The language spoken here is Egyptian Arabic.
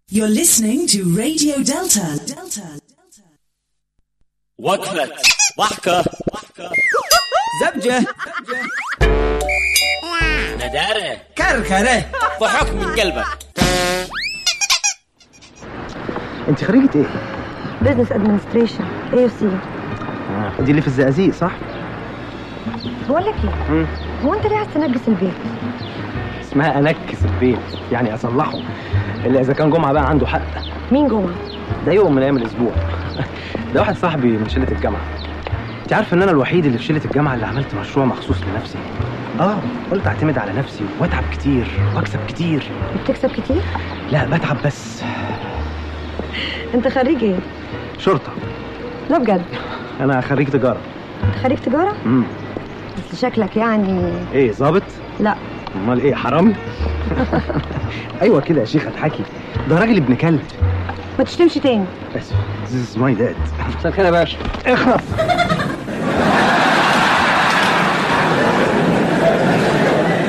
You're listening to Radio Delta. Delta. وقفة ضحكة زبجة ندارة كركرة ضحك من قلبك انت خريجة ايه؟ بزنس ادمنستريشن اي يو سي آه. دي اللي في الزقازيق صح؟ بقول لك ايه مم. هو انت ليه عايز تنجس البيت اسمها انكس البيت يعني اصلحه الا اذا كان جمعه بقى عنده حق مين جوه ده يوم من ايام الاسبوع ده واحد صاحبي من شله الجامعه انت عارف ان انا الوحيد اللي في شله الجامعه اللي عملت مشروع مخصوص لنفسي اه قلت اعتمد على نفسي واتعب كتير واكسب كتير بتكسب كتير لا بتعب بس انت خريج ايه شرطه لا بجد انا خريج تجاره انت خريج تجاره امم بس شكلك يعني ايه ظابط لا امال ايه حرامي ايوه كده يا شيخ اضحكي ده راجل ابن كلب ما تشتمش تاني بس This is my dad مساء الخير يا باشا اخلص